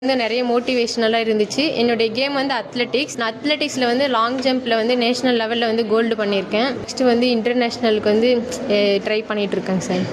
வந்து நிறைய மோட்டிவேஷ்னலாக இருந்துச்சு என்னுடைய கேம் வந்து அத்லெட்டிக்ஸ் நான் அத்லெட்டிக்ஸில் வந்து லாங் ஜம்பில் வந்து நேஷனல் லெவலில் வந்து கோல்டு பண்ணியிருக்கேன் நெக்ஸ்ட்டு வந்து இன்டர்நேஷ்னலுக்கு வந்து ட்ரை பண்ணிட்டு இருக்கேன் சார்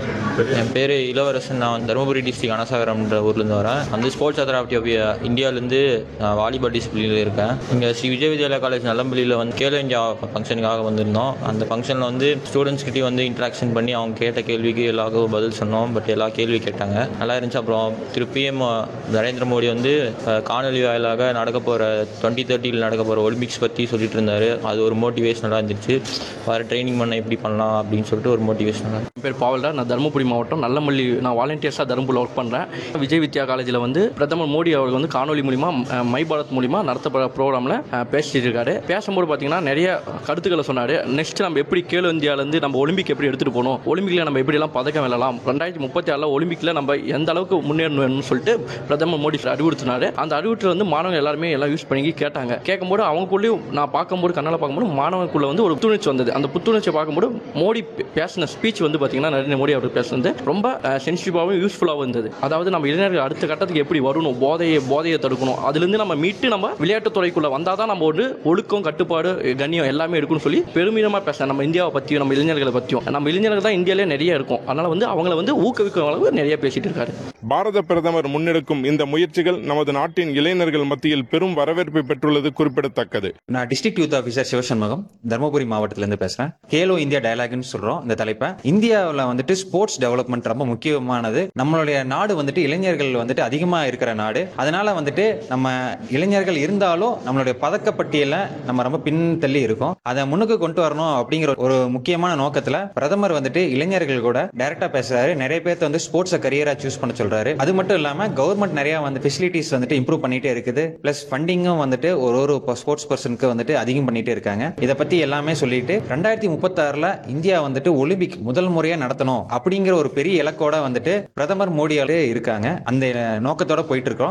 என் பேர் இளவரசன் நான் தருமபுரி டிஸ்ட்ரிக் அனசாகரம்ன்ற ஊர்லேருந்து வரேன் வந்து ஸ்போர்ட்ஸ் அத்தாரிட்டி ஆஃப் இந்தியாவிலேருந்து நான் வாலிபால் டிசிப்ளினில் இருக்கேன் இங்கே ஸ்ரீ விஜய் வித்யாலயா காலேஜ் நல்லம்பள்ளியில் வந்து கேலோ இந்தியா ஃபங்க்ஷனுக்காக வந்திருந்தோம் அந்த ஃபங்க்ஷனில் வந்து ஸ்டூடெண்ட்ஸ்கிட்டயும் வந்து இன்ட்ராக்ஷன் பண்ணி அவங்க கேட்ட கேள்விக்கு எல்லாருக்கும் பதில் சொன்னோம் பட் எல்லா கேள்வி கேட்டாங்க நல்லா இருந்துச்சு அப்புறம் திரு பிஎம் நரேந்திர மோடி வந்து அஹ், காணொலி வாயிலாக நடக்க போகிற டுவெண்ட்டி தேர்ட்டியில் நடக்க போகிற ஒலிம்பிக்ஸ் பற்றி சொல்லிட்டு இருந்தார் அது ஒரு மோட்டிவேஷனலாக இருந்துச்சு வேறு ட்ரைனிங் பண்ண எப்படி பண்ணலாம் அப்படின்னு சொல்லிட்டு ஒரு மோட்டிவேஷனலாக என் பேர் பாவல்டா நான் தருமபுரி மாவட்டம் நல்லமல்லி நான் வாலண்டியர்ஸாக தருமபுரியில் ஒர்க் பண்ணுறேன் விஜய் வித்யா காலேஜில் வந்து பிரதமர் மோடி அவர்கள் வந்து காணொலி மூலிமா அஹ், மை பாரத் மூலிமா நடத்தப்படுற ப்ரோக்ராமில் பேசிட்டு இருக்காரு பேசும்போது பார்த்தீங்கன்னா நிறைய கருத்துக்களை சொன்னார் நெக்ஸ்ட் நம்ம எப்படி கேலோ இந்தியாவிலேருந்து நம்ம ஒலிம்பிக் எப்படி எடுத்துகிட்டு போகணும் ஒலிம்பிக்கில் நம்ம எப்படிலாம் பதக்கம் வெல்லலாம் ரெண்டாயிரத்தி முப்பத்தி ஆறில் ஒலிம்பிக்கில் நம்ம எந்த அளவுக்கு முன்னேறணும்னு சொல்லிட்டு பிரதமர் மோடி அறிவுறுத்தினார் அந்த அறிவுறுத்தல் வந்து மாணவர்கள் எல்லாருமே எல்லாம் யூஸ் பண்ணி கேட்டாங்க கேட்கும்போது அவங்களுக்குள்ளேயும் நான் பார்க்கும்போது கண்ணால் பார்க்கும்போது மாணவர்களுக்குள்ள வந்து ஒரு புத்துணர்ச்சி வந்தது அந்த புத்துணர்ச்சியை பார்க்கும்போது மோடி பே- பேசின ஸ்பீச் வந்து பார்த்தீங்கன்னா நரேந்திர மோடி அவர் பேசுனது ரொம்ப சென்சிட்டிவாகவும் யூஸ்ஃபுல்லாகவும் இருந்தது அதாவது நம்ம இளைஞர்கள் அடுத்த கட்டத்துக்கு எப்படி வரணும் போதையை போதையை தடுக்கணும் அதுலேருந்து நம்ம மீட்டு நம்ம விளையாட்டுத் துறைக்குள்ள வந்தால் தான் நம்ம வந்து ஒழுக்கம் கட்டுப்பாடு கண்ணியம் எல்லாமே இருக்குன்னு சொல்லி பெருமிதமாக பேச நம்ம இந்தியாவை பற்றியும் நம்ம இளைஞர்களை பற்றியும் நம்ம இளைஞர்கள் தான் இந்தியாவிலே நிறைய இருக்கும் அதனால் வந்து அவங்கள வந்து ஊக்குவிக்கும் அளவு நிறைய பேசிட்டு இருக்காரு பாரத பிரதமர் முன்னெடுக்கும் இந்த முயற்சிகள் நமது நாட்டின் இளைஞர்கள் மத்தியில் பெரும் வரவேற்பை பெற்றுள்ளது குறிப்பிடத்தக்கது நான் district youth officer Sivashanmugam Dharmapuri மாவட்டத்திலேருந்து பேசுறேன் கேலோ இந்தியா டயலாக்னு சொல்றோம் இந்த தலைப்பை இந்தியாவில் வந்துட்டு ஸ்போர்ட்ஸ் டெவலப்மெண்ட் ரொம்ப முக்கியமானது நம்மளுடைய நாடு வந்துட்டு இளைஞர்கள் வந்துட்டு அதிகமா இருக்கிற நாடு அதனால வந்துட்டு நம்ம இளைஞர்கள் இருந்தாலும் நம்மளுடைய பதக்கப்பட்டியல நம்ம ரொம்ப பின்தள்ளி இருக்கோம் அதை முன்னுக்கு கொண்டு வரணும் அப்படிங்கிற ஒரு முக்கியமான நோக்கத்துல பிரதமர் வந்துட்டு இளைஞர்கள் கூட டைரக்டா பேசுறாரு நிறைய பேர்த்த வந்து ஸ்போர்ட்ஸை கரியரா சூஸ் பண்ண சொல்றாரு அது மட்டும் இல்லாம கவர்மெண்ட் நிறைய வந்து ஃபெசிலிட்டிஸ் வந்துட்டு இம்ப்ரூவ் பண்ணிட்டே இருக்குது பிளஸ் ஃபண்டிங்கும் வந்துட்டு ஒரு ஒரு ஸ்போர்ட்ஸ் பர்சனுக்கு வந்துட்டு அதிகம் பண்ணிட்டே இருக்காங்க இதை பத்தி எல்லாமே சொல்லிட்டு ரெண்டாயிரத்தி முப்பத்தாறுல இந்தியா வந்துட்டு ஒலிம்பிக் முதல் முறையா நடத்தணும் அப்படிங்கிற ஒரு பெரிய இலக்கோட வந்துட்டு பிரதமர் மோடியாலே இருக்காங்க அந்த நோக்கத்தோட போயிட்டு இருக்கோம்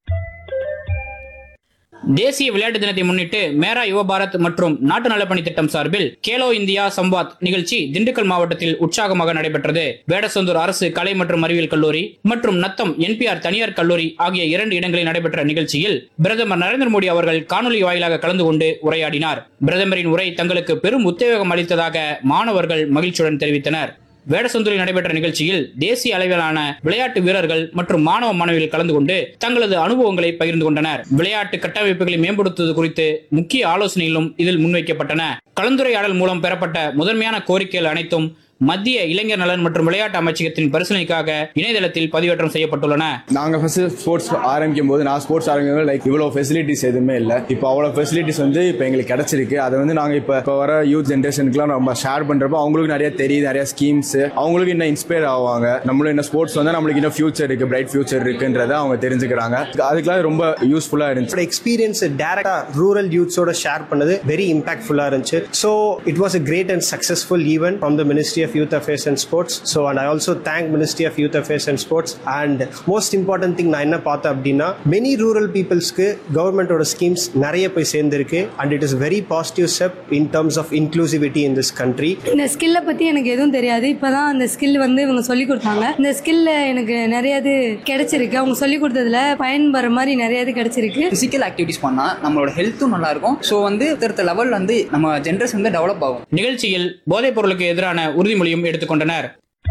தேசிய விளையாட்டு தினத்தை முன்னிட்டு மேரா யுவ பாரத் மற்றும் நாட்டு நலப்பணி திட்டம் சார்பில் கேலோ இந்தியா சம்வாத் நிகழ்ச்சி திண்டுக்கல் மாவட்டத்தில் உற்சாகமாக நடைபெற்றது வேடசந்தூர் அரசு கலை மற்றும் அறிவியல் கல்லூரி மற்றும் நத்தம் என்பிஆர் தனியார் கல்லூரி ஆகிய இரண்டு இடங்களில் நடைபெற்ற நிகழ்ச்சியில் பிரதமர் நரேந்திர மோடி அவர்கள் காணொலி வாயிலாக கலந்து கொண்டு உரையாடினார் பிரதமரின் உரை தங்களுக்கு பெரும் உத்வேகம் அளித்ததாக மாணவர்கள் மகிழ்ச்சியுடன் தெரிவித்தனர் வேடசந்தூரில் நடைபெற்ற நிகழ்ச்சியில் தேசிய அளவிலான விளையாட்டு வீரர்கள் மற்றும் மாணவ மாணவிகள் கலந்து கொண்டு தங்களது அனுபவங்களை பகிர்ந்து கொண்டனர் விளையாட்டு கட்டமைப்புகளை மேம்படுத்துவது குறித்து முக்கிய ஆலோசனைகளும் இதில் முன்வைக்கப்பட்டன கலந்துரையாடல் மூலம் பெறப்பட்ட முதன்மையான கோரிக்கைகள் அனைத்தும் மத்திய இளைஞர் நலன் மற்றும் விளையாட்டு அமைச்சகத்தின் பரிசீலனைக்காக இணையதளத்தில் பதிவேற்றம் செய்யப்பட்டுள்ளன நாங்கள் ஃபர்ஸ்ட் ஸ்போர்ட்ஸ் ஆரம்பிக்கும் போது நான் ஸ்போர்ட்ஸ் ஆரம்பிக்கும் லைக் இவ்வளோ ஃபெசிலிட்டிஸ் எதுவுமே இல்லை இப்போ அவ்வளோ ஃபெசிலிட்டிஸ் வந்து இப்போ எங்களுக்கு கிடைச்சிருக்கு அதை வந்து நாங்கள் இப்போ இப்போ வர யூத் ஜென்ரேஷனுக்குலாம் நம்ம ஷேர் பண்ணுறப்போ அவங்களுக்கு நிறைய தெரியுது நிறைய ஸ்கீம்ஸ் அவங்களுக்கு இன்னும் இன்ஸ்பயர் ஆவாங்க நம்மளும் இன்னும் ஸ்போர்ட்ஸ் வந்து நம்மளுக்கு இன்னும் ஃபியூச்சர் இருக்கு பிரைட் ஃபியூச்சர் இருக்குன்றதை அவங்க தெரிஞ்சுக்கிறாங்க அதுக்கெல்லாம் ரொம்ப யூஸ்ஃபுல்லாக இருந்துச்சு என்னோட எக்ஸ்பீரியன்ஸ் டேரக்டா ரூரல் யூத்ஸோட ஷேர் பண்ணது வெரி இம்பாக்ட்ஃபுல்லா இருந்துச்சு so it was a great and successful event from the ministry of youth affairs and sports so and I also thank ministry of youth affairs and sports and most important thing நான் என்ன பார்த்தேன் அப்படின்னா many rural பீப்புள்ஸ்க்கு கவர்மெண்டோட schemes நிறைய போய் சேர்ந்திருக்கு and it is very positive step in terms of inclusivity in this country இந்த ஸ்கில்லை பற்றி எனக்கு எதுவும் தெரியாது இப்போ தான் அந்த ஸ்கில் வந்து இவங்க சொல்லி கொடுத்தாங்க இந்த ஸ்கில்ல எனக்கு நிறைய இது கிடைச்சிருக்கு அவங்க சொல்லி கொடுத்ததுல பயன்பெற மாதிரி நிறைய இது கிடைச்சிருக்கு ஃபிசிக்கல் ஆக்டிவிட்டிஸ் பண்ணால் நம்மளோட ஹெல்த்தும் நல்லா இருக்கும் ஸோ வந்து அடுத்த லெவல் வந்து நம்ம ஜென்ரேஷன் வந்து டெவலப் ஆகும் நிகழ்ச்சியில் போதைப் பொருளுக்கு எதிரான உறுதிமொழியும் எடுத்துக்கொண்டனர்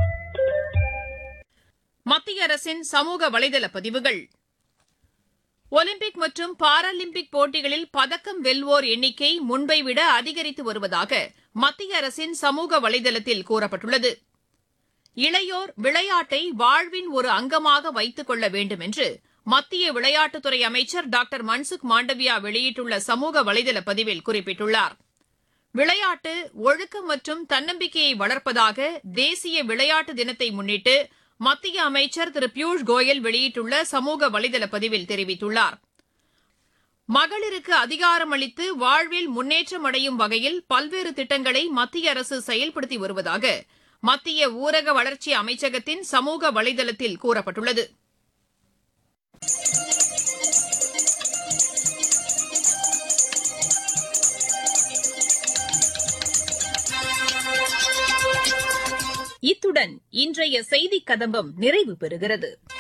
மத்திய அரசின் சமூக வலைதள பதிவுகள் ஒலிம்பிக் மற்றும் பாராலிம்பிக் போட்டிகளில் பதக்கம் வெல்வோர் எண்ணிக்கை முன்பை விட அதிகரித்து வருவதாக மத்திய அரசின் சமூக வலைதளத்தில் கூறப்பட்டுள்ளது இளையோர் விளையாட்டை வாழ்வின் ஒரு அங்கமாக வைத்துக் கொள்ள வேண்டும் என்று மத்திய விளையாட்டுத்துறை அமைச்சர் டாக்டர் மன்சுக் மாண்டவியா வெளியிட்டுள்ள சமூக வலைதள பதிவில் குறிப்பிட்டுள்ளார் விளையாட்டு ஒழுக்கம் மற்றும் தன்னம்பிக்கையை வளர்ப்பதாக தேசிய விளையாட்டு தினத்தை முன்னிட்டு மத்திய அமைச்சர் திரு பியூஷ் கோயல் வெளியிட்டுள்ள சமூக வலைதள பதிவில் தெரிவித்துள்ளார் மகளிருக்கு அதிகாரம் அளித்து வாழ்வில் முன்னேற்றம் அடையும் வகையில் பல்வேறு திட்டங்களை மத்திய அரசு செயல்படுத்தி வருவதாக மத்திய ஊரக வளர்ச்சி அமைச்சகத்தின் சமூக வலைதளத்தில் கூறப்பட்டுள்ளது இத்துடன் இன்றைய செய்திக் கதம்பம் நிறைவு பெறுகிறது